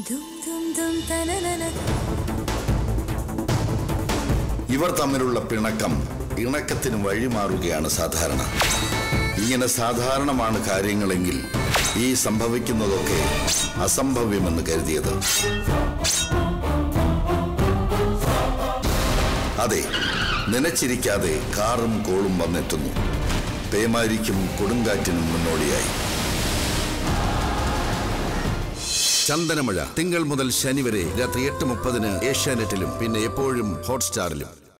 ദും ദും ദും തനനന ഇവർ തമ്മിലുള്ള പിണക്കം ഇണക്കത്തിന് വഴിമാറുകയാണ് സാധാരണ ഇങ്ങനെ സാധാരണമാണ് കാര്യങ്ങളെങ്കിൽ ഈ സംഭവിക്കുന്നതൊക്കെ അസംഭവ്യമെന്ന് കരുതിയത് അതെ നനച്ചിരിക്കാതെ കാറും കോളും വന്നെത്തുന്നു പേമാരിക്കും കൊടുങ്കാറ്റിനും മുന്നോടിയായി ചന്ദനമഴ തിങ്കൾ മുതൽ ശനി വരെ രാത്രി എട്ട് മുപ്പതിന് ഏഷ്യാനെറ്റിലും പിന്നെ എപ്പോഴും ഹോട്ട്സ്റ്റാറിലും